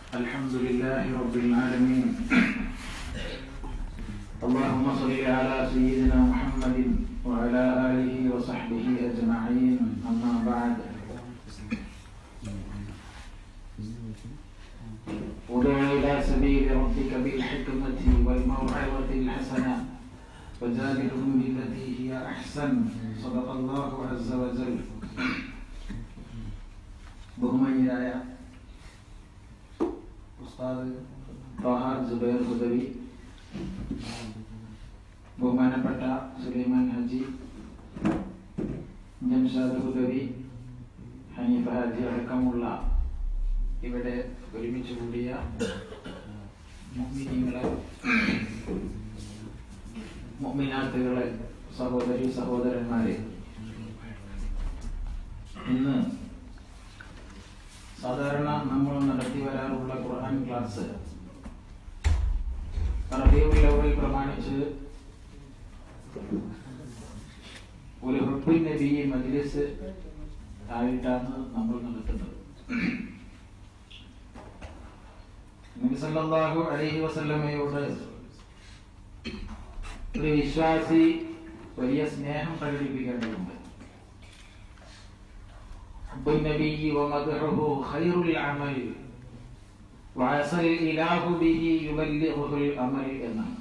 الحمد لله رب العالمين اللهم صل على سيدنا محمد وعلى آله وصحبه أجمعين أما بعد ادع إلى سبيل ربك بالحكمة والموعظة الحسنة وجادلهم بالتي هي أحسن صدق الله عز وجل ബഹുമാന്യരായ ഉസ്താദ് ത്വാഹ ജുബൈർ ഹുദവി ബഹുമാനപ്പെട്ട സുലൈമാൻ ഹജി ജംഷാദ് ഹുദവി ഹനീഫ ഹാജി അടക്കമുള്ള ഇവിടെ ഒരുമിച്ച് കൂടിയ മുഅ്മിനീങ്ങളെ മുഅ്മിനാത്തുകളെ സഹോദരി സഹോദരന്മാരെ ഇന്ന് സാധാരണ നമ്മൾ നടത്തി വരാറുള്ള ഖുർആൻ ക്ലാസ് റബീഉൽ അവ്വൽ പ്രമാണിച്ച് ഒരു ഹുബ്ബുൻ നബി മജ്ലിസ് ആയിട്ടാണ് നമ്മൾ നടത്തുന്നത് നബി സല്ലല്ലാഹു അലൈഹി വസല്ലമയോട് ഒരു വിശ്വാസി വലിയ സ്നേഹം പ്രകടിപ്പിക്കേണ്ടതുണ്ട് حب النبي ومدحه خير العمل وعسى الإله به يبلغه الأمل എന്നാണ്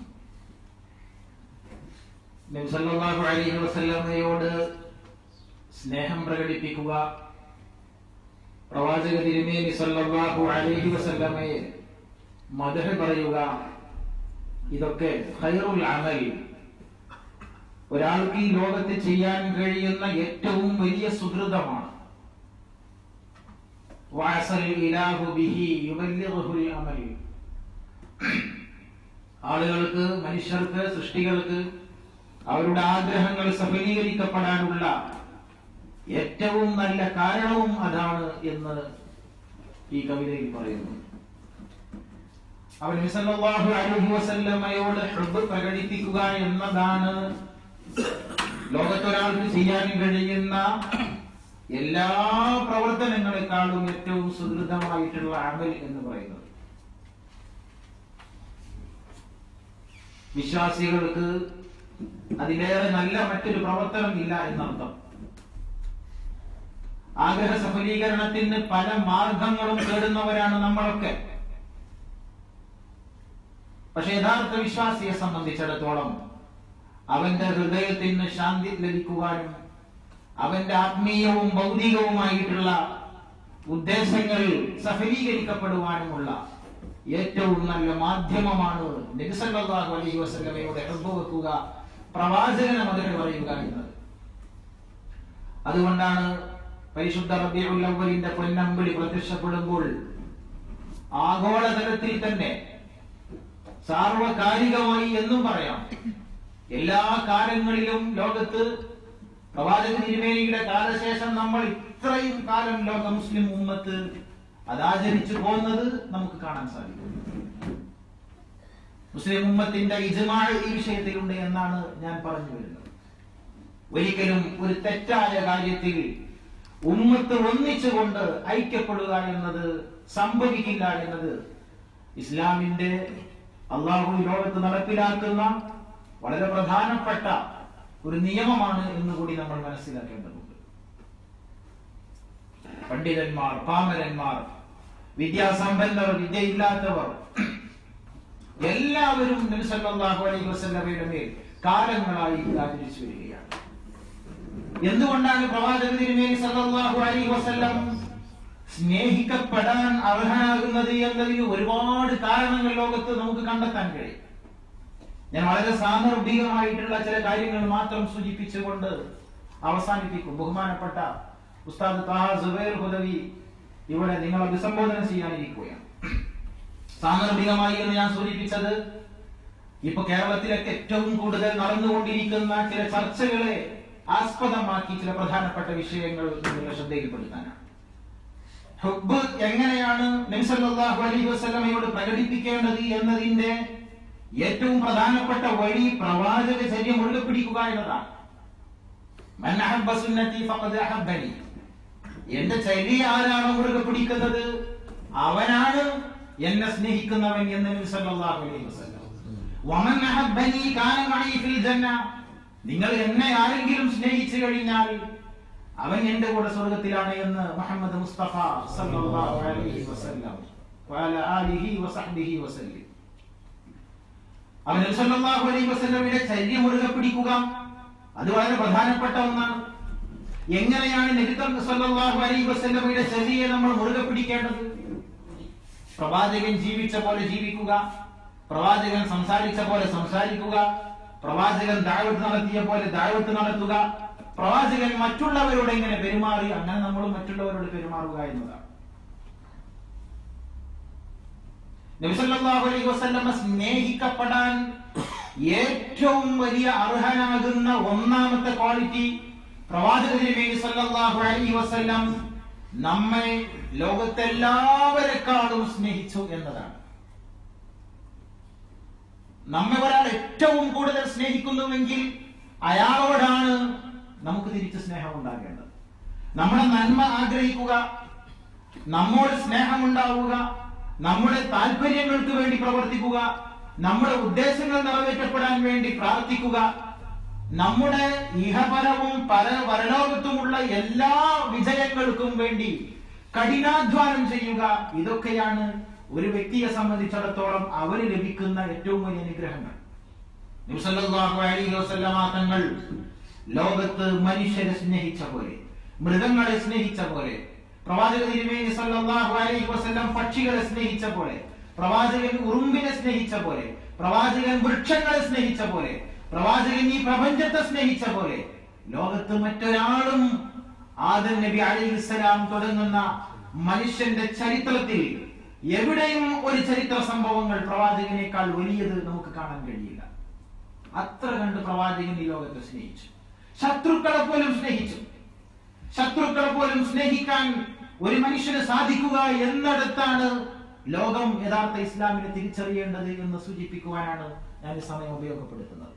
നബി സല്ലല്ലാഹു അലൈഹി വസല്ലമയോട് സ്നേഹം പ്രകടിപ്പിക്കുക പ്രവാചക തിരുമേനി സല്ലല്ലാഹു അലൈഹി വസല്ലമയെ മദഹ് പറയുക ഇതൊക്കെ ഖൈറുൽ അമൽ ഒരാൾക്ക് ഈ ലോകത്ത് ചെയ്യാൻ കഴിയുന്ന ഏറ്റവും വലിയ സുഹൃതമാണ് ആളുകൾക്ക് മനുഷ്യർക്ക് സൃഷ്ടികൾക്ക് അവരുടെ ആഗ്രഹങ്ങൾ സഫലീകരിക്കപ്പെടാനുള്ള ഏറ്റവും നല്ല കാരണവും അതാണ് എന്ന് ഈ കവിതയിൽ പറയുന്നു അവൻ സല്ലല്ലാഹു അലൈഹി വസല്ലമയോട് ഹുബ്ബ് പ്രകടിപ്പിക്കുക എന്നതാണ് ലോകത്തൊരാൾക്ക് ചെയ്യാൻ കഴിയുന്ന എല്ലാ പ്രവർത്തനങ്ങളെക്കാളും ഏറ്റവും സുദൃഢമായിട്ടുള്ള അമൽ എന്ന് പറയുന്നത് വിശ്വാസികൾക്ക് അതിലേറെ നല്ല മറ്റൊരു പ്രവർത്തനം ഇല്ല എന്നർത്ഥം ആഗ്രഹ സഫലീകരണത്തിന് പല മാർഗങ്ങളും തേടുന്നവരാണ് നമ്മളൊക്കെ പക്ഷെ യഥാർത്ഥ വിശ്വാസിയെ സംബന്ധിച്ചിടത്തോളം അവന്റെ ഹൃദയത്തിന് ശാന്തി ലഭിക്കുവാനും അവന്റെ ആത്മീയവും ഭൗതികവുമായിട്ടുള്ള ഉദ്ദേശങ്ങൾ സഫലീകരിക്കപ്പെടുവാനുമുള്ള ഏറ്റവും നല്ല മാധ്യമമാണ് നബിസല്ലാഹു അലൈഹി വസല്ലമയുടെ വെക്കുക പ്രവാചകനെ മകനെ പറയുക എന്നത് അതുകൊണ്ടാണ് പരിശുദ്ധ റബിയുൽ അവലിന്റെ പൊന്നമ്പിളി പ്രത്യക്ഷപ്പെടുമ്പോൾ ആഗോളതലത്തിൽ തന്നെ സാർവകാലികമായി എന്നും പറയാം എല്ലാ കാലങ്ങളിലും ലോകത്ത് പ്രവാചക തിരുമേനിയുടെ കാലശേഷം നമ്മൾ ഇത്രയും കാലം ലോക മുസ്ലിം ഉമ്മത്ത് അതാചരിച്ചു പോകുന്നത് നമുക്ക് കാണാൻ സാധിക്കും മുസ്ലിം ഉമ്മത്തിന്റെ ഇജമാഴ് ഈ വിഷയത്തിലുണ്ട് എന്നാണ് ഞാൻ പറഞ്ഞു വരുന്നത് ഒരിക്കലും ഒരു തെറ്റായ കാര്യത്തിൽ ഉമ്മത്ത് ഒന്നിച്ചുകൊണ്ട് ഐക്യപ്പെടുക എന്നത് സംഭവിക്കില്ല എന്നത് ഇസ്ലാമിന്റെ അള്ളാഹു ലോകത്ത് നടപ്പിലാക്കുന്ന വളരെ പ്രധാനപ്പെട്ട ഒരു നിയമമാണ് എന്ന് കൂടി നമ്മൾ മനസ്സിലാക്കേണ്ടതുണ്ട് പണ്ഡിതന്മാർ പാമരന്മാർ വിദ്യാസമ്പന്നർ വിദ്യയില്ലാത്തവർ എല്ലാവരും നബിസല്ലാഹു അലൈഹി വസല്ലമയുടെ മേൽ കാലങ്ങളായി ആചരിച്ചു വരികയാണ് എന്തുകൊണ്ടാണ് പ്രവാചക തിരുമേനി സല്ലല്ലാഹു അലൈഹി വസല്ലം സ്നേഹിക്കപ്പെടാൻ അർഹനാകുന്നത് എന്നതിന് ഒരുപാട് കാരണങ്ങൾ ലോകത്ത് നമുക്ക് കണ്ടെത്താൻ കഴിയും ഞാൻ വളരെ സാന്ദർഭികമായിട്ടുള്ള ചില കാര്യങ്ങൾ മാത്രം സൂചിപ്പിച്ചുകൊണ്ട് അവസാനിപ്പിക്കും ബഹുമാനപ്പെട്ട ഉസ്താദ് താഹ സുബൈർ ഹുദവി ഇവിടെ നിങ്ങൾ അഭിസംബോധന ചെയ്യാനിരിക്കുകയാണ് സാന്ദർഭികമായി എന്ന് ഞാൻ സൂചിപ്പിച്ചത് ഇപ്പൊ കേരളത്തിലൊക്കെ ഏറ്റവും കൂടുതൽ നടന്നുകൊണ്ടിരിക്കുന്ന ചില ചർച്ചകളെ ആസ്പദമാക്കി ചില പ്രധാനപ്പെട്ട വിഷയങ്ങൾ നിങ്ങളുടെ ശ്രദ്ധയിൽപ്പെടുത്താനാണ് ഹുബ് എങ്ങനെയാണ് നബിസല്ലാഹു അലൈഹി വസല്ലമയോട് പ്രകടിപ്പിക്കേണ്ടത് എന്നതിന്റെ ഏറ്റവും പ്രധാനപ്പെട്ട വഴി പ്രവാചക ചര്യ മുറുകെ പിടിക്കുക എന്നതാണ് മൻ അഹബ്ബ സുന്നത്തി ഫഖദ് അഹബ്ബനി എന്റെ ചര്യ ആരാണോ മുറുകെ പിടിക്കുന്നത് അവനാണ് എന്നെ സ്നേഹിക്കുന്നവൻ എന്ന് നബി സല്ലല്ലാഹു അലൈഹി വസല്ലം വമൻ അഹബ്ബനി കാന മഈ ഫിൽ ജന്ന നിങ്ങൾ എന്നെ ആരെങ്കിലും സ്നേഹിച്ചു കഴിഞ്ഞാൽ അവൻ എന്റെ കൂടെ സ്വർഗത്തിലാണ് എന്ന് മുഹമ്മദ് മുസ്തഫ സല്ലല്ലാഹു അലൈഹി വസല്ലം വഅല ആലിഹി വസഹ്ബിഹി വസല്ലം അവൻ നബി സല്ലല്ലാഹു അലൈഹി വസല്ലമയുടെ ചര്യ മുറുകെ പിടിക്കുക അത് വളരെ പ്രധാനപ്പെട്ട ഒന്നാണ് എങ്ങനെയാണ് നബി സല്ലല്ലാഹു അലൈഹി വസല്ലമയുടെ ചര്യയെ നമ്മൾ മുറുകെ പിടിക്കേണ്ടത് പ്രവാചകൻ ജീവിച്ച പോലെ ജീവിക്കുക പ്രവാചകൻ സംസാരിച്ച പോലെ സംസാരിക്കുക പ്രവാചകൻ ദാവത്ത് നടത്തിയ പോലെ ദാവത്ത് നടത്തുക പ്രവാചകൻ മറ്റുള്ളവരോട് എങ്ങനെ പെരുമാറി അങ്ങനെ നമ്മൾ മറ്റുള്ളവരോട് പെരുമാറുക എന്നതാണ് നബിസല്ലാഹു അലൈഹി വസല്ലമ സ്നേഹിക്കപ്പെടാൻ ഏറ്റവും വലിയ അർഹനാകുന്ന ഒന്നാമത്തെ ക്വാളിറ്റി പ്രവാചക തിരുമേനി സല്ലല്ലാഹു അലൈഹി വസല്ലം നമ്മെ ലോകത്തെല്ലാവരെക്കാളും സ്നേഹിച്ചു എന്നതാണ് നമ്മെ ഒരാൾ ഏറ്റവും കൂടുതൽ സ്നേഹിക്കുന്നുവെങ്കിൽ അയാളോടാണ് നമുക്ക് തിരിച്ച് സ്നേഹം ഉണ്ടാകേണ്ടത് നമ്മുടെ നന്മ ആഗ്രഹിക്കുക നമ്മോട് സ്നേഹമുണ്ടാവുക നമ്മുടെ താല്പര്യങ്ങൾക്ക് വേണ്ടി പ്രവർത്തിക്കുക നമ്മുടെ ഉദ്ദേശങ്ങൾ നിറവേറ്റപ്പെടാൻ വേണ്ടി പ്രാർത്ഥിക്കുക നമ്മുടെ ഇഹപരവും പര പരലോകത്തുമുള്ള എല്ലാ വിജയങ്ങൾക്കും വേണ്ടി കഠിനാധ്വാനം ചെയ്യുക ഇതൊക്കെയാണ് ഒരു വ്യക്തിയെ സംബന്ധിച്ചിടത്തോളം അവന് ലഭിക്കുന്ന ഏറ്റവും വലിയ അനുഗ്രഹങ്ങൾ നബി സല്ലല്ലാഹു അലൈഹി വസല്ലമ തങ്ങൾ ലോകത്ത് മനുഷ്യരെ സ്നേഹിച്ച പോലെ മൃഗങ്ങളെ സ്നേഹിച്ച പോലെ പ്രവാചക തിരുമേനി സല്ലല്ലാഹു അലൈഹി വസല്ലം പക്ഷികളെ സ്നേഹിച്ച പോലെ പ്രവാചകൻ ഉറുമ്പിനെ സ്നേഹിച്ച പോലെ പ്രവാചകൻ വൃക്ഷങ്ങളെ സ്നേഹിച്ച പോലെ പ്രവാചകൻ ഈ പ്രപഞ്ചത്തെ സ്നേഹിച്ച പോലെ ലോകത്ത് മറ്റൊരാളും ആദം നബി അലൈഹിസ്സലാം തുടങ്ങുന്ന മനുഷ്യന്റെ ചരിത്രത്തിൽ എവിടെയും ഒരു ചരിത്ര സംഭവങ്ങൾ പ്രവാചകനേക്കാൾ വലിയത് നമുക്ക് കാണാൻ കഴിയില്ല അത്ര കണ്ട് പ്രവാചകൻ ഈ ലോകത്തെ സ്നേഹിച്ചു ശത്രുക്കളെ പോലും സ്നേഹിച്ചു ശത്രുക്കളെ പോലും സ്നേഹിക്കാൻ ഒരു മനുഷ്യന് സാധിക്കുക എന്നിടത്താണ് ലോകം യഥാർത്ഥ ഇസ്ലാമിനെ തിരിച്ചറിയേണ്ടത് എന്ന് സൂചിപ്പിക്കുവാനാണ് ഞാൻ ഈ സമയം ഉപയോഗപ്പെടുത്തുന്നത്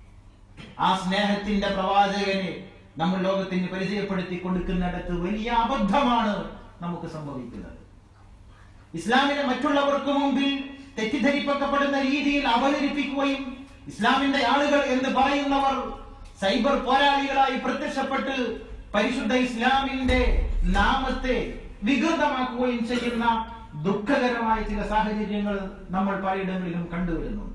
ആ സ്നേഹത്തിന്റെ പ്രവാചകനെ നമ്മൾ ലോകത്തിന് പരിചയപ്പെടുത്തി കൊടുക്കുന്നിടത്ത് വലിയ അബദ്ധമാണ് നമുക്ക് സംഭവിക്കുന്നത് ഇസ്ലാമിനെ മറ്റുള്ളവർക്ക് മുമ്പിൽ തെറ്റിദ്ധരിപ്പിക്കപ്പെടുന്ന രീതിയിൽ അവതരിപ്പിക്കുകയും ഇസ്ലാമിന്റെ ആളുകൾ എന്ന് പറയുന്നവർ സൈബർ പോരാളികളായി പ്രത്യക്ഷപ്പെട്ട് പരിശുദ്ധ ഇസ്ലാമിന്റെ നാമത്തെ വികൃതമാക്കുകയും ചെയ്യുന്ന ദുഃഖകരമായ ചില സാഹചര്യങ്ങൾ നമ്മൾ പലയിടങ്ങളിലും കണ്ടുവരുന്നുണ്ട്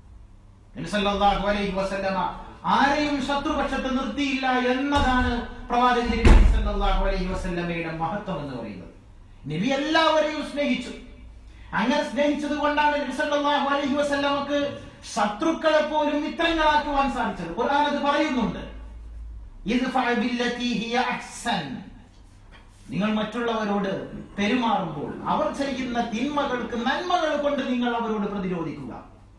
നബി സല്ലല്ലാഹു അലൈഹി വസല്ലമ ആരെയും ശത്രുപക്ഷത്ത് നിർത്തിയില്ല എന്നതാണ് പ്രവാചകൻ നബി സല്ലല്ലാഹു അലൈഹി വസല്ലമയുടെ മഹത്വം എന്ന് പറയുന്നത് നബി എല്ലാവരെയും സ്നേഹിച്ചു അങ്ങനെ സ്നേഹിച്ചത് കൊണ്ടാണ് നബി സല്ലല്ലാഹു അലൈഹി വസല്ലമക്ക് ശത്രുക്കളെ പോലും മിത്രങ്ങളാക്കുവാൻ സാധിച്ചത് ഖുർആൻ അത് പറയുന്നുണ്ട് ഇദ്ഫഅ ബില്ലതി ഹിയ അഹ്സൻ നിങ്ങൾ മറ്റുള്ളവരോട് പെരുമാറുമ്പോൾ അവർ ചെയ്യുന്ന തിന്മകൾക്ക് നന്മകൾ കൊണ്ട് നിങ്ങൾ അവരോട് പ്രതിരോധിക്കുക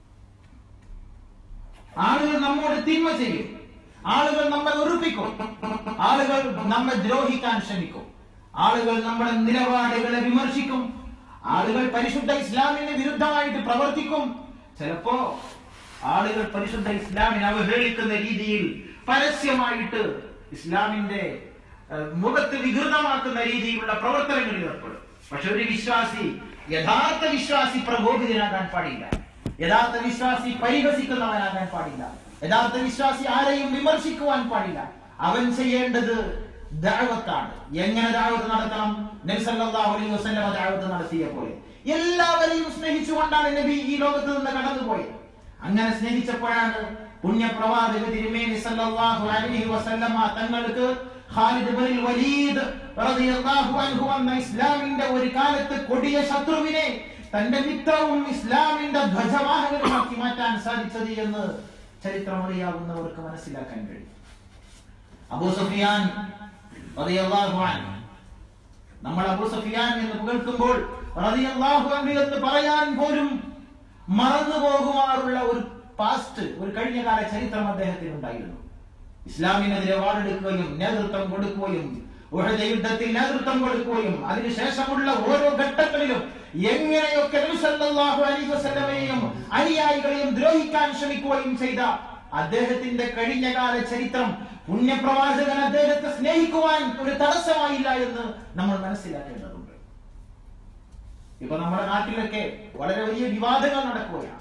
ആളുകൾ നമ്മോട് തിന്മ ചെയ്യും ആളുകൾ നമ്മെ വെറുപ്പിക്കും ആളുകൾ നമ്മെ ദ്രോഹിക്കാൻ ശ്രമിക്കും ആളുകൾ നമ്മുടെ നിലപാടുകളെ വിമർശിക്കും ആളുകൾ പരിശുദ്ധ ഇസ്ലാമിന് വിരുദ്ധമായിട്ട് പ്രവർത്തിക്കും ചിലപ്പോ ആളുകൾ പരിശുദ്ധ ഇസ്ലാമിനെ അവഹേളിക്കുന്ന രീതിയിൽ പരസ്യമായിട്ട് ഇസ്ലാമിന്റെ ഏഹ്, മുഖത്ത് വികൃതമാക്കുന്ന രീതിയിലുള്ള പ്രവർത്തനങ്ങളിൽ ഏർപ്പെടും പക്ഷെ ഒരു വിശ്വാസി യഥാർത്ഥ വിശ്വാസി പ്രകോപിതനാകാൻ പാടില്ല യഥാർത്ഥ വിശ്വാസി പരിഹസിക്കുന്നവനാകാൻ പാടില്ല യഥാർത്ഥ വിശ്വാസി ആരെയും വിമർശിക്കുവാൻ പാടില്ല അവൻ ചെയ്യേണ്ടത് ദഅവത്താണ് എങ്ങനെ ദഅവത്ത് നടത്തണം നബി സല്ലല്ലാഹു അലൈഹി വസല്ലമ ദഅവത്ത് നടത്തിയ പോലെ എല്ലാവരെയും സ്നേഹിച്ചുകൊണ്ടാണ് നബി ഈ ലോകത്ത് നിന്ന് കടന്നുപോയത് അങ്ങനെ സ്നേഹിച്ചപ്പോഴാണ് പുണ്യപ്രവാചക തിരുമേനി സല്ലല്ലാഹു അലൈഹി വസല്ലമ തങ്ങൾക്ക് ഖാലിദ് ഇബ്നുൽ വലീദ് റളിയല്ലാഹു അൻഹു എന്ന ഇസ്ലാമിന്റെ ഒരു കാലത്ത് കൊടിയ ശത്രുവിനെ തന്റെ മിത്രവും ഇസ്ലാമിന്റെ ധ്വജവാഹകരുമാക്കി മാറ്റാൻ സാധിച്ചത് എന്ന് ചരിത്രമറിയാവുന്നവർക്ക് മനസ്സിലാക്കാൻ കഴിയും അബൂ സുഫിയാൻ റളിയല്ലാഹു അൻഹു നമ്മൾ അബൂ സുഫിയാൻ എന്ന് പുകഴ്ത്തുമ്പോൾ റളിയല്ലാഹു അൻഹു എന്ന് പറയാൻ പോലും മറന്നു പോകുമാറുള്ള ഒരു പാസ്റ്റ് ഒരു കഴിഞ്ഞകാല ചരിത്രം അദ്ദേഹത്തിന് ഉണ്ടായിരുന്നു ഇസ്ലാമിനെതിരെ വാളെടുക്കുകയും നേതൃത്വം കൊടുക്കുകയും ഉഹദ് യുദ്ധത്തിൽ നേതൃത്വം കൊടുക്കുകയും അതിനുശേഷമുള്ള ഓരോ ഘട്ടങ്ങളിലും എങ്ങനെയൊക്കെ നബി സല്ലല്ലാഹു അലൈഹി വസല്ലമയെയും അനുയായികളെയും ദ്രോഹിക്കാൻ ശ്രമിക്കുകയും ചെയ്ത അദ്ദേഹത്തിന്റെ കഴിഞ്ഞകാല ചരിത്രം പുണ്യപ്രവാചകൻ അദ്ദേഹത്തെ സ്നേഹിക്കുവാൻ ഒരു തടസ്സമായില്ല എന്ന് നമ്മൾ മനസ്സിലാക്കേണ്ടതുണ്ട് ഇപ്പൊ നമ്മുടെ നാട്ടിലൊക്കെ വളരെ വലിയ വിവാദങ്ങൾ നടക്കുകയാണ്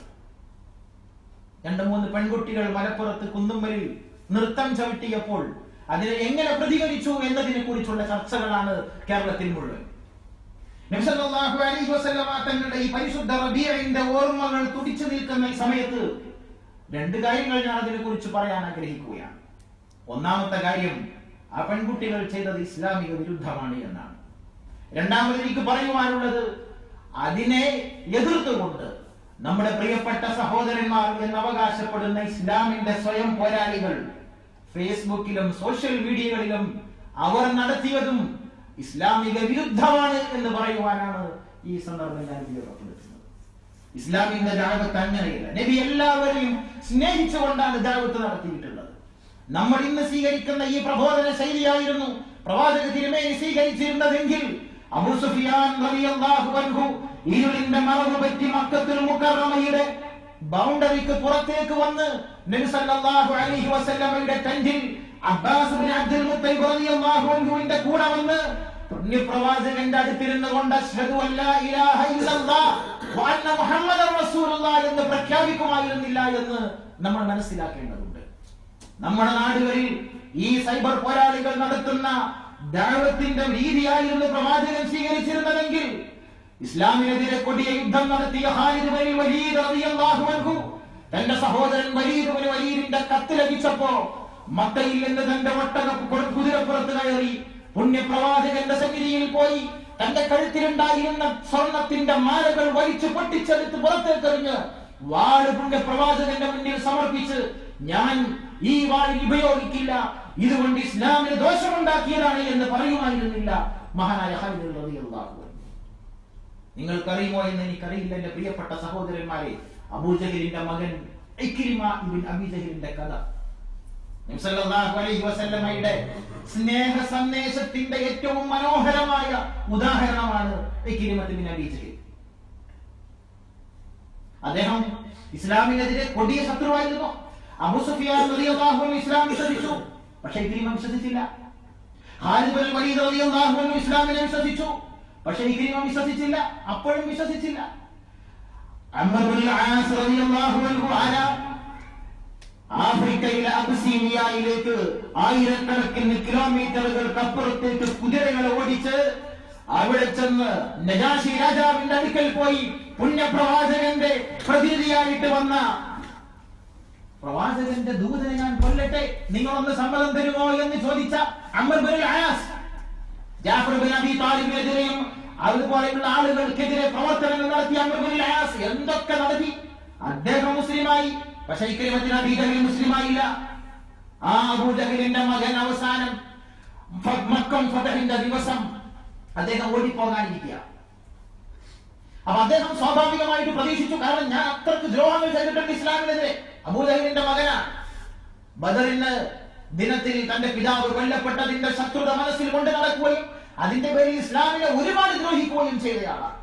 രണ്ടു മൂന്ന് പെൺകുട്ടികൾ മലപ്പുറത്ത് കുന്നുമ്മലിൽ നൃത്തം ചവിട്ടിയപ്പോൾ അതിനെ എങ്ങനെ പ്രതികരിച്ചു എന്നതിനെ കുറിച്ചുള്ള ചർച്ചകളാണ് കേരളത്തിൽ മുഴുവൻ നബി സല്ലല്ലാഹു അലൈഹി വസല്ലമ തങ്ങളുടെ ഈ പരിശുദ്ധ റബീഇന്റെ ഓർമ്മകൾ തുടിച്ചു നിൽക്കുന്ന ഈ സമയത്ത് രണ്ട് കാര്യങ്ങൾ ഞാൻ അതിനെ കുറിച്ച് പറയാൻ ആഗ്രഹിക്കുകയാണ് ഒന്നാമത്തെ കാര്യം ആ പെൺകുട്ടികൾ ചെയ്തത് ഇസ്ലാമിക വിരുദ്ധമാണ് എന്നാണ് രണ്ടാമത് എനിക്ക് പറയുവാനുള്ളത് അതിനെ എതിർത്തുകൊണ്ട് നമ്മുടെ പ്രിയപ്പെട്ട സഹോദരന്മാർ എന്ന് അവകാശപ്പെടുന്ന ഇസ്ലാമിന്റെ സ്വയം പോരാളികൾ ഫേസ്ബുക്കിലും സോഷ്യൽ മീഡിയകളിലും അവർ നടത്തിയതും ഇസ്ലാമിക വിരുദ്ധമാണ് എന്ന് പറയുവാനാണ് ഈ സന്ദർഭം ഞാൻ ഉപയോഗപ്പെടുത്തുന്നത് ഇസ്ലാമിന്റെ ജാഗത്ത് അങ്ങനെയില്ല നബി എല്ലാവരെയും സ്നേഹിച്ചുകൊണ്ടാണ് ജാഗത്ത് നടത്തിയിട്ടുള്ളത് നമ്മൾ ഇന്ന് സ്വീകരിക്കുന്ന ഈ പ്രബോധന ശൈലിയായിരുന്നു പ്രവാചക തിരുമേനി സ്വീകരിച്ചിരുന്നതെങ്കിൽ അബൂ സുഫിയാൻ റളിയല്ലാഹു അൻഹു ഇരുളിന്റെ മറവ് പറ്റി മക്കത്തുൽ മുക്കറമയുടെ ബൗണ്ടറിക്ക് പുറത്തേക്ക് വന്ന് നബി സല്ലല്ലാഹു അലൈഹി വസല്ലമയുടെ ടെന്റിൽ അബ്ബാസ് ബിൻ അബ്ദുൽ മുത്തലിബ് റളിയല്ലാഹു അൻഹുവിന്റെ കൂടെ വന്ന് പുണ്യപ്രവാചകന്റെ അടുത്തിരുന്നു കൊണ്ട് അശ്ഹദു അല്ലാ ഇലാഹ ഇല്ലല്ലാഹ് വ അന്ന മുഹമ്മദർ റസൂലുള്ളാഹ് എന്ന് പ്രഖ്യാപിക്കുമായിരുന്നില്ല എന്ന് നമ്മൾ മനസ്സിലാക്കേണ്ടതുണ്ട് നമ്മുടെ നാടുകളിൽ ഈ സൈബർ പോരാളികൾ നടത്തുന്ന ദാവത്തിന്റെ രീതിയായിരുന്നു പ്രവാചകൻ സ്വീകരിച്ചിരുന്നതെങ്കിൽ ഇസ്ലാമിനെതിരെ കൊടിയ യുദ്ധം നടത്തിയ ഖാലിദ് ബിൻ വലീദ് റളിയല്ലാഹു അൻഹു തന്റെ സഹോദരൻ വലീദ് ബിൻ വലീദിന്റെ കത്ത് ലഭിച്ചപ്പോ മക്കയിൽ നിന്ന് തന്റെ ഒട്ടക കുതിരപ്പുറത്ത് കയറി പുണ്യപ്രവാചകന്റെ സന്നിധിയിൽ പോയി തന്റെ കഴുത്തിലുണ്ടായിരുന്ന സ്വർണത്തിന്റെ മാലകൾ വലിച്ചു പൊട്ടിച്ചെടുത്ത് പുറത്തേക്കെറിഞ്ഞ് വാള് പുണ്യപ്രവാചകന്റെ മുന്നിൽ സമർപ്പിച്ച് ഞാൻ ഈ വാളിൽ ഉപയോഗിക്കില്ല ഇതുകൊണ്ട് ഇസ്ലാമിന് ദോഷമുണ്ടാക്കിയതാണ് എന്ന് പറയുമായിരുന്നില്ല മഹാനായ ഖാലിദ് റളിയല്ലാഹു അൻഹു നിങ്ങൾക്കറിയുമോ എന്ന് എനിക്കറിയില്ല എന്റെ പ്രിയപ്പെട്ട സഹോദരന്മാരെ അബൂജഹലിന്റെ മകൻ ഇക്രിമ ഇബ്ൻ അബീജഹലിന്റെ കഥ നബി സല്ലല്ലാഹു അലൈഹി വസല്ലമയുടെ സ്നേഹ സന്ദേശത്തിന്റെ ഏറ്റവും മനോഹരമായ ഉദാഹരണമാണ് ഇക്രിമത്ത് ഇബ്ൻ അബീജഹൽ അദ്ദേഹം ഇസ്ലാമിനെതിരെ കൊടിയ ശത്രുവായിരുന്നു അബൂ സുഫിയാൻ റളിയല്ലാഹു അൻഹു ഇസ്ലാം വിശ്വസിച്ചു പക്ഷേ ഇക്രിമ വിശ്വസിച്ചില്ല ഖാലിദ് ബിൻ വലീദ് റളിയല്ലാഹു അൻഹു ഇസ്ലാമിനെ വിശ്വസിച്ചു പക്ഷേ ഇക്രിമ വിശ്വസിച്ചില്ല അപ്പോഴും വിശ്വസിച്ചില്ല അമർ ബിൻ ആസ് റളിയല്ലാഹു അൻഹു ആരാ ആഫ്രിക്കയിലെ അബസീനിയയിലേക്ക് ആയിരക്കണക്കിന് കിലോമീറ്ററുകൾക്ക് അപ്പുറത്തേക്ക് കുതിരകളെ ഓടിച്ച് അവിടെ ചെന്ന് നജാഷി രാജാവിന്റെ അടുക്കൽ പോയി പുണ്യപ്രവാചകന്റെ പ്രതിനിധിയായിട്ട് വന്ന പ്രവാചകന്റെ ദൂതനെ ഞാൻ കൊല്ലട്ടെ നിങ്ങളൊന്ന് സമ്മതം തരുമോ എന്ന് ചോദിച്ച Amr bin As Jafar bin Abi താലിബിനെതിരെയും അതുപോലെയുള്ള ആളുകൾക്കെതിരെ പ്രവർത്തനങ്ങൾ നടത്തി അമർ ബിൻ ആസ് എന്തൊക്കെ നടത്തി അദ്ദേഹം മുസ്ലിമായി പക്ഷെ ഇക്രിമത്തിന് അബീജഹൽ മുസ്ലിമായില്ല ആ അബൂജഹലിന്റെ മകൻ അവസാനം ഫ- മക്കം ഫതഹിന്റെ ദിവസം അദ്ദേഹം ഓടിപ്പോകാനിരിക്കുക അപ്പൊ അദ്ദേഹം സ്വാഭാവികമായിട്ട് പ്രതീക്ഷിച്ചു കാരണം ഞാൻ അത്രക്ക് ദ്രോഹങ്ങൾ ചെയ്തിട്ടുണ്ട് ഇസ്ലാമിനെതിരെ അബൂജഹലിന്റെ മകനാണ് ബദറിന് ദിനത്തിൽ തന്റെ പിതാവ് കൊല്ലപ്പെട്ടതിന്റെ ശത്രുത മനസ്സിൽ കൊണ്ട് നടക്കുകയും അതിന്റെ പേരിൽ ഇസ്ലാമിനെ ഒരുപാട് ദ്രോഹിക്കുകയും ചെയ്തയാളാണ്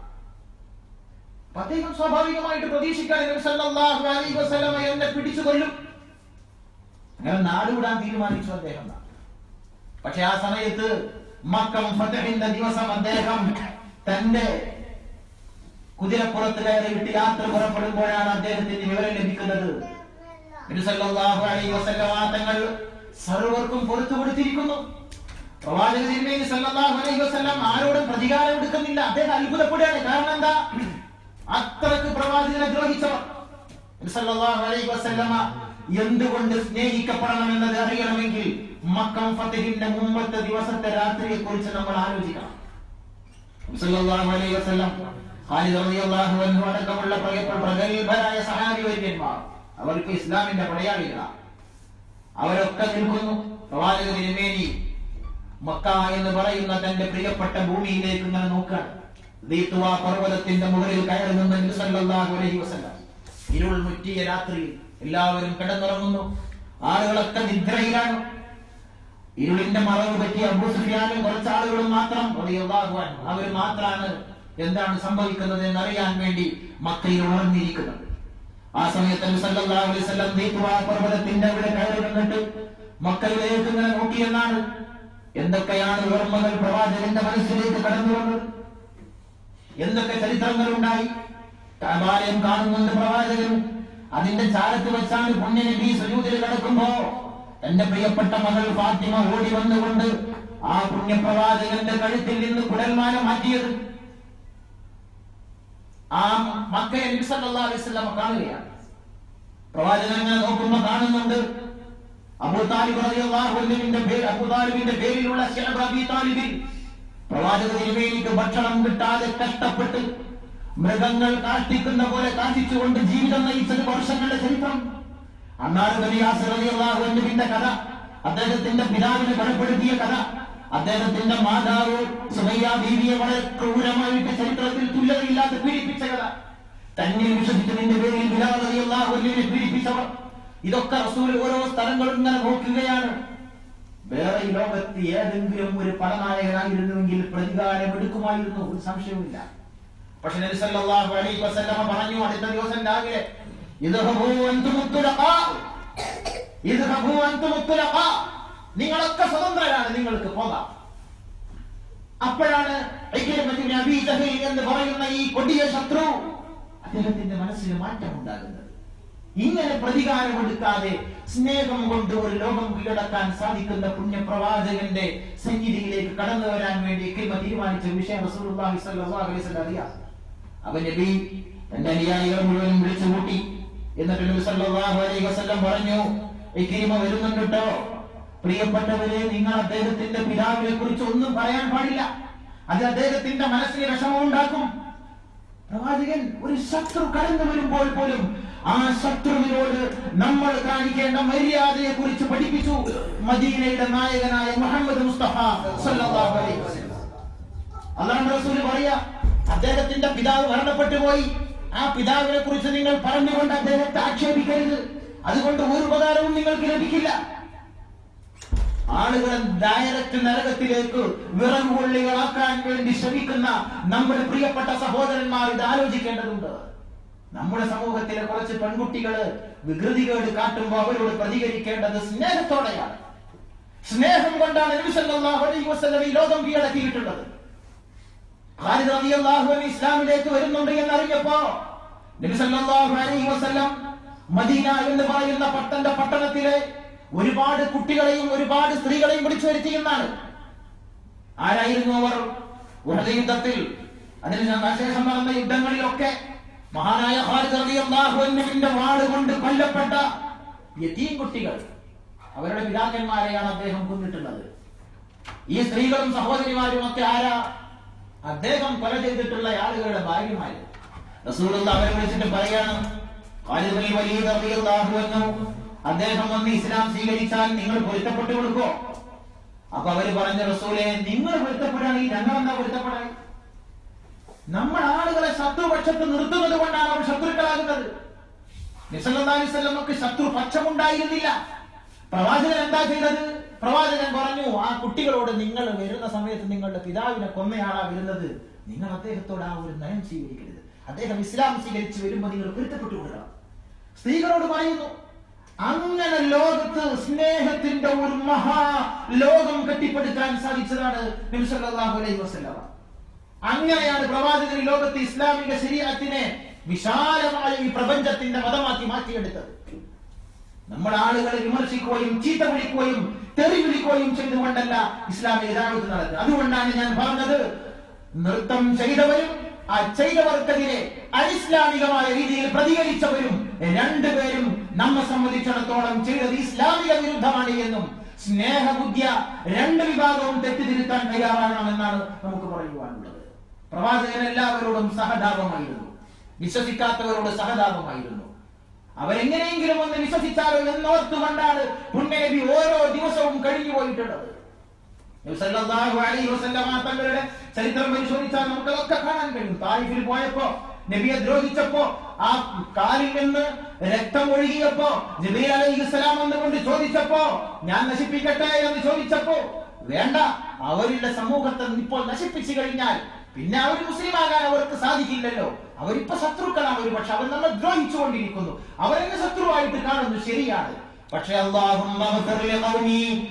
അപ്പൊ അദ്ദേഹം സ്വാഭാവികമായിട്ട് പ്രതീക്ഷിക്കാൻ നബി സല്ലല്ലാഹു അലൈഹി വസല്ലമ എന്നെ പിടിച്ചു കൊല്ലും അങ്ങനെ നാട് വിടാൻ തീരുമാനിച്ചു അദ്ദേഹം പക്ഷെ ആ സമയത്ത് മക്കം ഫതഹിന്റെ ദിവസം അദ്ദേഹം തന്റെ കുതിരപ്പുറത്ത് കയറി വിട്ട് യാത്ര പുറപ്പെടുമ്പോഴാണ് അദ്ദേഹത്തിന് വിവരം ലഭിക്കുന്നത് നബി സല്ലല്ലാഹു അലൈഹി വസല്ലമ തങ്ങൾ സർവർക്കും പുറത്തു കൊടുത്തിരിക്കുന്നു പ്രവാചക തിരുമേനി സല്ലല്ലാഹു അലൈഹി വസല്ലം ആരോടും പ്രതികാരം എടുക്കുന്നില്ല അദ്ദേഹം അത്ഭുതപ്പെടുകയാണ് കാരണം എന്താ അത്രക്ക് പ്രവാചകനെ ദ്രോഹിച്ചവർ നബി സല്ലല്ലാഹു അലൈഹി വസല്ലമ എന്തുകൊണ്ട് സ്നേഹിക്കപ്പെടണമെന്നത് അറിയണമെങ്കിൽ മക്കം ഫത്തഹിന്റെ മുമ്പത്തെ ദിവസത്തെ രാത്രിയെ കുറിച്ച് നമ്മൾ ആലോചിക്കണം നബി സല്ലല്ലാഹു അലൈഹി വസല്ലം ഖാലിദ് റളിയല്ലാഹു അൻഹു അടക്കമുള്ള പ്രിയപ്പെട്ട പ്രഗത്ഭരായ സഹാബി വര്യന്മാർ അവർക്ക് ഇസ്ലാമിന്റെ പടയാളികളാണ് അവരൊക്കെ നിൽക്കുന്നു പ്രവാചക തിരുമേനി മക്ക എന്ന് പറയുന്ന തന്റെ പ്രിയപ്പെട്ട ഭൂമിയിലേക്ക് ഇങ്ങനെ നോക്കുകയാണ് ദീത്തുവ പർവ്വതത്തിന്റെ മുകളിൽ കയറി നിന്ന് നബി സല്ലല്ലാഹു അലൈഹി വസല്ലം ഇരുൾ മുറ്റിയ രാത്രി എല്ലാവരും കിടന്നുറങ്ങുന്നു ആളുകളൊക്കെ നിദ്രയിലാണ് ഇരുളിന്റെ മറവ് പറ്റിയ അബൂ സുഫിയാനും കുറച്ച് ആളുകളും മാത്രം റളിയല്ലാഹു അൻഹു അവർ മാത്രമാണ് എന്താണ് സംഭവിക്കുന്നത് എന്ന് അറിയാൻ വേണ്ടി മക്കയിൽ ഉണർന്നിരിക്കുന്നത് ആ സമയത്ത് നബി സല്ലല്ലാഹു അലൈഹി വസല്ലം ദീത്തുവ പർവ്വതത്തിന്റെ അവിടെ കയറി നിന്നിട്ട് മക്കയിലേക്ക് ഇങ്ങനെ നോക്കിയെന്നാണ് എന്തൊക്കെയാണ് ഓർമ്മകൾ പ്രവാചകന്റെ മനസ്സിലേക്ക് കടന്നു വന്നത് എന്തൊക്കെ ചരിത്രങ്ങളുണ്ടായി കബാലയം കാണുന്നുണ്ട് പ്രവാചകൻ അതിന്റെ ചാരത്ത് വെച്ചാണ് പുണ്യനബി സുജൂതിൽ കിടക്കുമ്പോ തന്റെ പ്രിയപ്പെട്ട മകൾ ഫാത്തിമ ഓടി വന്നുകൊണ്ട് ആ പുണ്യപ്രവാചകന്റെ കഴുത്തിൽ നിന്ന് കുടൽമാല മാറ്റിയത് ആ മക്കയെ നബി സല്ലല്ലാഹു അലൈഹി വസല്ലം കാണുകയാണ് പ്രവാചകൻ അങ്ങനെ നോക്കുമ്പോ കാണുന്നുണ്ട് അബൂ താലിബ് റളിയല്ലാഹു അൻഹുവിന്റെ പേര് അബൂ താലിബിന്റെ പേരിലുള്ള ശഅബ് അബീ താലിബിൻ പ്രവാചക തിരുമേനിക്ക് ഭക്ഷണം കിട്ടാതെ കഷ്ടപ്പെട്ട് മൃഗങ്ങൾ കാഷ്ടിക്കുന്ന പോലെ കാഷ്ടിച്ചുകൊണ്ട് ജീവിതം നയിച്ചത് വർഷങ്ങളുടെ ചരിത്രം അന്നാട് ബലിയാസ് റളിയല്ലാഹു അൻഹുവിന്റെ കഥ അദ്ദേഹത്തിന്റെ പിതാവിനെ കൊലപ്പെടുത്തിയ കഥ അദ്ദേഹത്തിന്റെ മാതാവ് സുമയ്യ ബീവിയെ വളരെ ക്രൂരമായിട്ട് ചരിത്രത്തിൽ തുല്യതയില്ലാതെ പീഡിപ്പിച്ച കഥ തന്നെ വിശ്വസിച്ചതിന്റെ പേരിൽ ബിലാൽ റളിയല്ലാഹു അൻഹുവിനെ പീഡിപ്പിച്ചവർ ഇതൊക്കെ റസൂൽ ഓരോ സ്ഥലങ്ങളും ഇങ്ങനെ നോക്കുകയാണ് വേറെ ഈ ലോകത്ത് ഏതെങ്കിലും ഒരു പടനായകനായിരുന്നുവെങ്കിൽ പ്രതികാരം എടുക്കുമായിരുന്നു ഒരു സംശയവുമില്ല പക്ഷെ നബി സല്ലല്ലാഹു അലൈഹി വസല്ലമ പറഞ്ഞു അടുത്ത ദിവസം രാവിലെ ഇദ്ഹബൂ അൻതും തുലഖാ ഇദ്ഹബൂ അൻതും തുലഖാ നിങ്ങളൊക്കെ സ്വതന്ത്രരാണ് നിങ്ങൾക്ക് പോകാം അപ്പോഴാണ് ഇക്രിമത്ത് ഇബ്നു അബീ ജഹൽ എന്ന് പറയുന്ന ഈ കൊടിയ ശത്രു അദ്ദേഹത്തിന്റെ മനസ്സിൽ മാറ്റം ഉണ്ടാകുന്നത് ഇങ്ങനെ പ്രതികാരമെടുക്കാതെ സ്നേഹം കൊണ്ട് ഒരു ലോകം കീഴടക്കാൻ സാധിക്കുന്ന പുണ്യപ്രവാചകന്റെ സന്നിധിയിലേക്ക് കടന്നു വരാൻ വേണ്ടി ഇക്രിമ തീരുമാനിച്ച വിഷയം റസൂലുള്ളാഹി സ്വല്ലല്ലാഹു അലൈഹി വസല്ലം അറിയാം അവൻ നബി തന്റെ അനുയായികളെ മുഴുവനും വിളിച്ചു കൂട്ടി എന്നിട്ട് നബി സല്ലല്ലാഹു അലൈഹി വസല്ലം പറഞ്ഞു ഇക്രിമ വരുന്നുണ്ട് കേട്ടോ പ്രിയപ്പെട്ടവരെ നിങ്ങൾ അദ്ദേഹത്തിന്റെ പിതാവിനെ കുറിച്ച് ഒന്നും പറയാൻ പാടില്ല അത് അദ്ദേഹത്തിന്റെ മനസ്സിന് വിഷമം ഉണ്ടാക്കും പ്രവാചകൻ ഒരു ശത്രു കടന്നു വരുമ്പോൾ പോലും ആ ശത്രുവിനോട് നമ്മൾ കാണിക്കേണ്ട മര്യാദയെ കുറിച്ച് പഠിപ്പിച്ചു മദീനയുടെ നായകനായ മുഹമ്മദ് മുസ്തഫ സല്ലല്ലാഹു അലൈഹി വസല്ലം അള്ളാഹു റസൂല് പറയാ അദ്ദേഹത്തിന്റെ പിതാവ് മരണപ്പെട്ടു പോയി ആ പിതാവിനെ കുറിച്ച് നിങ്ങൾ പറഞ്ഞുകൊണ്ട് അദ്ദേഹത്തെ ആക്ഷേപിക്കരുത് അതുകൊണ്ട് ഒരു ഉപകാരവും നിങ്ങൾക്ക് ലഭിക്കില്ല ആളുകളെ ഡയറക്റ്റ് നരകത്തിലേക്ക് വിറകുകൊള്ളികളാക്കാൻ വേണ്ടി ശ്രമിക്കുന്ന നമ്മുടെ പ്രിയപ്പെട്ട സഹോദരന്മാർ ഇത് ആലോചിക്കേണ്ടതുണ്ട് നമ്മുടെ സമൂഹത്തിലെ കുറച്ച് പെൺകുട്ടികള് വികൃതികേട് കാട്ടുമ്പോൾ അവരോട് പ്രതികരിക്കേണ്ടത് സ്നേഹത്തോടെയാണ് സ്നേഹം കൊണ്ടാണ് നബി സല്ലല്ലാഹു അലൈഹി വസല്ലം ഈ ലോകം കീഴടക്കിയിട്ടുള്ളത് ഖാലിദ് റളിയല്ലാഹു അൻഹു ഇസ്ലാമിലേക്ക് വരുന്നുണ്ട് എന്ന് അറിഞ്ഞപ്പോ നബി സല്ലല്ലാഹു അലൈഹി വസല്ലം മദീന എന്ന് പറയുന്ന പട്ടന്റെ പട്ടണത്തിലെ ഒരുപാട് കുട്ടികളെയും ഒരുപാട് സ്ത്രീകളെയും വിളിച്ചു വരുത്തി എന്നാണ് ആരായിരുന്നു അവർ ഉഹദ് യുദ്ധത്തിൽ അതിന് ശേഷം നടന്ന യുദ്ധങ്ങളിലൊക്കെ മഹാനായ ഖാലിദ് റളിയല്ലാഹു അൻഹുവിന്റെ വാള് കൊണ്ട് കൊല്ലപ്പെട്ട യതീം കുട്ടികൾ അവരുടെ പിതാക്കന്മാരെയാണ് അദ്ദേഹം കൊന്നിട്ടുള്ളത് ഈ സ്ത്രീകളും സഹോദരിമാരും ഒക്കെ ആരാ അദ്ദേഹം കൊല ചെയ്തിട്ടുള്ള ആളുകളുടെ ഭാര്യമാര് റസൂലുള്ള അവരെ വിളിച്ചിട്ട് പറയാണ് ഖാലിദ് ബിൻ വലീദ് റളിയല്ലാഹു അൻഹു അദ്ദേഹം വന്ന് ഇസ്ലാം സ്വീകരിച്ചാൽ നിങ്ങൾ പൊരുത്തപ്പെട്ടു കൊടുക്കോ അപ്പൊ അവര് പറഞ്ഞ റസൂലെ നിങ്ങൾ പൊരുത്തപ്പെടുകയാണെങ്കിൽ ഞങ്ങൾ എന്താ പൊരുത്തപ്പെടാൻ നമ്മൾ ആളുകളെ ശത്രുപക്ഷത്ത് നിർത്തുന്നത് കൊണ്ടാണ് അവർ ശത്രുക്കളാകുന്നത് നിസല്ലാസ്വല്ലമക്ക് ശത്രു പക്ഷമുണ്ടായിരുന്നില്ല പ്രവാചകൻ എന്താ ചെയ്തത് പ്രവാചകൻ പറഞ്ഞു ആ കുട്ടികളോട് നിങ്ങൾ വരുന്ന സമയത്ത് നിങ്ങളുടെ പിതാവിനെ കൊന്നയാളാ വരുന്നത് നിങ്ങൾ അദ്ദേഹത്തോട് ആ ഒരു നയം സ്വീകരിക്കരുത് അദ്ദേഹം ഇസ്ലാം സ്വീകരിച്ച് വരുമ്പോൾ നിങ്ങൾ പൊരുത്തപ്പെട്ടു കൊടുക്കണം സ്ത്രീകളോട് പറയുന്നു അങ്ങനെ ലോകത്ത് സ്നേഹത്തിന്റെ ഒരു മഹാ ലോകം കെട്ടിപ്പടുക്കാൻ സാധിച്ചതാണ് നബി സല്ലല്ലാഹു അലൈഹി വസല്ലമ അങ്ങനെയാണ് പ്രവാചകൻ ഈ ലോകത്ത് ഇസ്ലാമിക ശരീരത്തിനെ വിശാലമായ ഈ പ്രപഞ്ചത്തിന്റെ മതമാക്കി മാറ്റിയെടുത്തത് നമ്മുടെ ആളുകളെ വിമർശിക്കുകയും ചീത്ത വിളിക്കുകയും തെറി വിളിക്കുകയും ചെയ്തുകൊണ്ടല്ല ഇസ്ലാമിക രാജ്യത്ത് നടന്നത് അതുകൊണ്ടാണ് ഞാൻ പറഞ്ഞത് നൃത്തം ചെയ്തവരും ആ ചെയ്തവർക്കെതിരെ അനിസ്ലാമികമായ രീതിയിൽ പ്രതികരിച്ചവരും രണ്ടുപേരും നമ്മെ സംബന്ധിച്ചിടത്തോളം ചെയ്തത് ഇസ്ലാമിക വിരുദ്ധമാണ് എന്നും സ്നേഹബുദ്ധ്യ രണ്ട് വിഭാഗവും തെറ്റിതിരുത്താൻ തയ്യാറാകണമെന്നാണ് നമുക്ക് പറയുവാനുള്ളത് പ്രവാചകൻ എല്ലാവരോടും സഹതാപമായിരുന്നു വിശ്വസിക്കാത്തവരോട് സഹതാപമായിരുന്നു അവരെങ്ങനെയെങ്കിലും ഒന്ന് വിശ്വസിച്ചാലോ എന്നോർത്തുകൊണ്ടാണ് പുണ്യനബി ഓരോ ദിവസവും കഴിഞ്ഞു പോയിട്ടുള്ളത് നബി സല്ലല്ലാഹു അലൈഹി വസല്ലമ തങ്ങളുടെ ചരിത്രം പരിശോധിച്ചാൽ നമുക്കതൊക്കെ കാണാൻ കഴിയും താരിഫിൽ പോയപ്പോ നബിയെ ദ്രോഹിച്ചപ്പോ ആ കാലിൽ നിന്ന് രക്തം ഒഴുകിയപ്പോ ജബീൽ അലൈഹി സ്വലാം എന്നുകൊണ്ട് ചോദിച്ചപ്പോ ഞാൻ നശിപ്പിക്കട്ടെ എന്ന് ചോദിച്ചപ്പോ വേണ്ട അവരുടെ സമൂഹത്തെ ഇപ്പോൾ നശിപ്പിച്ചു കഴിഞ്ഞാൽ പിന്നെ അവർ മുസ്ലിം ആകാൻ അവർക്ക് സാധിക്കില്ലല്ലോ അവരിപ്പോ ശത്രുക്കളാണ് ഒരു പക്ഷെ അവർ നമ്മെ ദ്രോഹിച്ചുകൊണ്ടിരിക്കുന്നു അവരെന്നെ ശത്രുവായിട്ട് കാണുന്നു ശരിയാണ് പക്ഷേ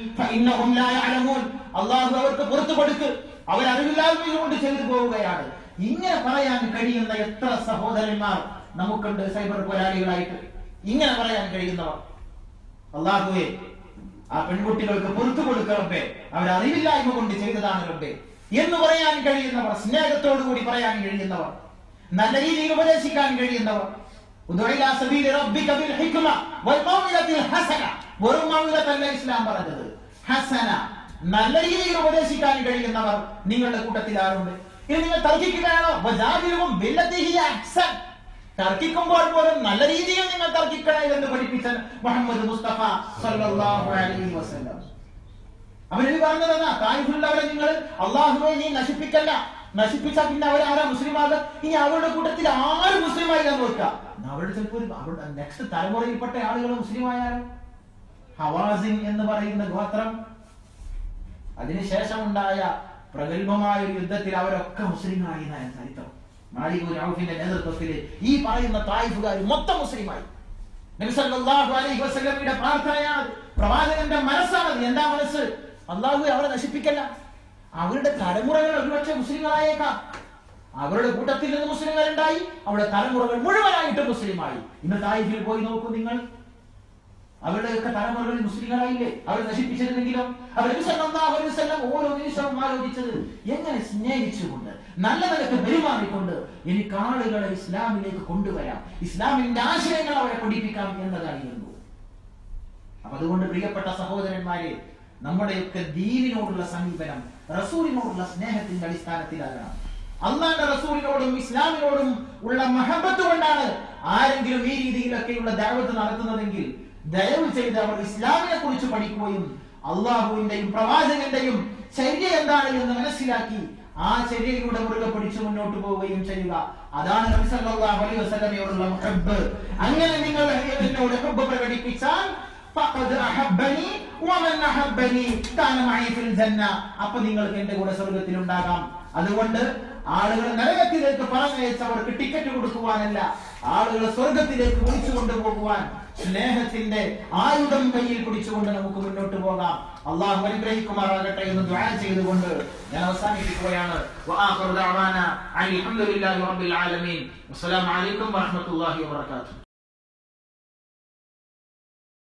അള്ളാഹു അവർക്ക് പുറത്തു കൊടുക്ക് അവർ അറിവില്ലായ്മ കൊണ്ട് ചെയ്തു പോവുകയാണ് ഇങ്ങനെ പറയാൻ കഴിയുന്ന എത്ര സഹോദരന്മാർ നമുക്കുണ്ട് സൈബർ പോരാളികളായിട്ട് ഇങ്ങനെ പറയാൻ കഴിയുന്നവർ അള്ളാഹുവേ ആ പെൺകുട്ടികൾക്ക് പുറത്തു കൊടുക്കറമ്പേ അവർ അറിവില്ലായ്മ കൊണ്ട് ചെയ്തതാണ് റബ്ബേ എന്ന് പറയാൻ കഴിയുന്നവർ സ്നേഹത്തോടു കൂടി പറയാൻ കഴിയുന്നവർ നല്ല രീതിയിൽ ഉപദേശിക്കാൻ കഴിയുന്നവർ ഉദുഇ ഇലാ സബീലി റബ്ബിക ബിൽ ഹിക്മ വൽ മൗഇദത്തിൽ ഹസന വെറും മൗഇദത്തല്ല ഇസ്ലാം പറഞ്ഞത് ഹസന നല്ല രീതിയിൽ ഉപദേശിക്കാൻ കഴിയുന്നവർ നിങ്ങളുടെ കൂട്ടത്തിൽ ആരുണ്ട് ഇനി നിങ്ങൾ തർക്കിക്കുകയാണോ വജാദിലുഹും ബില്ലത്തി ഹിയ അഹ്സൻ തർക്കിക്കുമ്പോൾ പോലും നല്ല രീതിയിൽ നിങ്ങൾ തർക്കിക്കണേ എന്ന് പഠിപ്പിച്ച മുഹമ്മദ് മുസ്തഫ സല്ലല്ലാഹു അലൈഹി വസല്ലം അവര് പറഞ്ഞതെന്നാ തായ്ഫുള്ളവരെ നിങ്ങൾ അള്ളാഹുവെ നീ നശിപ്പിക്കല്ല നശിപ്പിച്ചാൽ പിന്നെ അവരാരാ മുസ്ലിം ആകുക ഇനി അവരുടെ കൂട്ടത്തിൽ ആര് മുസ്ലിം ആയില്ലെന്ന് നോക്കുക അവരുടെ ചിലപ്പോൾ ഒരു- അവരുടെ നെക്സ്റ്റ് തലമുറയിൽപ്പെട്ട ആളുകൾ മുസ്ലിം ആയാലും ഹവാസിൻ എന്ന് പറയുന്ന ഗോത്രം അതിനുശേഷം ഉണ്ടായ പ്രഗത്ഭമായ ഒരു യുദ്ധത്തിൽ അവരൊക്കെ മുസ്ലിങ്ങളായി എന്നാണ് ചരിത്രം മാലിക് ഔഫിന്റെ നേതൃത്വത്തിൽ ഈ പറയുന്ന തായിഫുകാർ മൊത്തം മുസ്ലിമായി നബി സല്ലല്ലാഹു അലൈഹി വസല്ലമയുടെ പ്രാർത്ഥനയാണ് പ്രവാചകന്റെ മനസ്സാണ് എന്താ മനസ്സ് അള്ളാഹു അവരെ നശിപ്പിക്കല്ല അവരുടെ തലമുറകൾ ഒരുപക്ഷെ മുസ്ലിങ്ങളായേക്കാം അവരുടെ കൂട്ടത്തിൽ നിന്ന് മുസ്ലിങ്ങൾ ഉണ്ടായി അവരുടെ തലമുറകൾ മുഴുവനായിട്ട് മുസ്ലിമായി ഇന്ന് തായിഫിൽ പോയി നോക്കൂ നിങ്ങൾ അവരുടെയൊക്കെ തലമുറകൾ മുസ്ലിങ്ങളായില്ലേ അവർ നശിപ്പിച്ചിരുന്നെങ്കിലോ അവർ നബി സല്ലല്ലാഹു അലൈഹി വസല്ലം ഓരോ നിമിഷവും ആലോചിച്ചത് എങ്ങനെ സ്നേഹിച്ചുകൊണ്ട് നല്ല നിലക്ക് പെരുമാറിക്കൊണ്ട് എനിക്ക് ആളുകളെ ഇസ്ലാമിലേക്ക് കൊണ്ടുവരാം ഇസ്ലാമിന്റെ ആശയങ്ങൾ അവരെ പഠിപ്പിക്കാം എന്നതായിരുന്നു അപ്പൊ അതുകൊണ്ട് പ്രിയപ്പെട്ട സഹോദരന്മാരെ നമ്മുടെയൊക്കെ ദീനിനോടുള്ള സമീപനം റസൂലിനോടുള്ള സ്നേഹത്തിന്റെ അടിസ്ഥാനത്തിലാകണം അള്ളാന്റെ റസൂലിനോടും ഇസ്ലാമിനോടും ഉള്ള മഹബത്ത് കൊണ്ടാണ് ആരെങ്കിലും ഈ രീതിയിലൊക്കെയുള്ള ദാവത്ത് നടത്തുന്നതെങ്കിൽ ദയവ് ചെയ്ത് അവർ ഇസ്ലാമിനെ കുറിച്ച് പഠിക്കുകയും അള്ളാഹുവിന്റെയും പ്രവാചകന്റെയും ചര്യ എന്താണ് എന്ന് മനസ്സിലാക്കി ആ ചര്യയിലൂടെ മുറുകെ പിടിച്ചു മുന്നോട്ട് പോവുകയും ചെയ്യുക അതാണ് നബി സല്ലല്ലാഹു അലൈഹി വസല്ലമയോടുള്ള മുഹബ്ബ് അങ്ങനെ നിങ്ങൾ എന്നോട് ഹബ്ബ് പ്രകടിപ്പിച്ചാൽ ഫഖദ് അഹബ്ബനി വമൻ അഹബ്ബനി കാന മഈ ഫിൽ ജന്ന അപ്പോൾ നിങ്ങൾക്ക് എന്റെ കൂടെ സ്വർഗ്ഗത്തിൽ ഉണ്ടാകാം അതുകൊണ്ട് ആളുകൾ നരകത്തിലേക്ക് പറഞ്ഞയച്ചവർക്ക് ടിക്കറ്റ് കൊടുക്കുവാനല്ല ആളുകളെ സ്വർഗത്തിലേക്ക് വിളിച്ചു കൊണ്ടുപോകുവാൻ സ്നേഹത്തിന്റെ ആയുധം കയ്യിൽ പിടിച്ചുകൊണ്ട് നമുക്ക് മുന്നോട്ട് പോകാം അള്ളാഹു അനുഗ്രഹിക്കുമാറാകട്ടെ എന്ന് ദ്വാ ചെയ്തുകൊണ്ട് ഞാൻ അവസാനിപ്പിക്കുകയാണ് വആഖിറു ദഅവാന അനിൽ ഹംദുലില്ലാഹി റബ്ബിൽ ആലമീൻ അസ്സലാമു അലൈക്കും വറഹ്മത്തുള്ളാഹി വബറകാതുഹു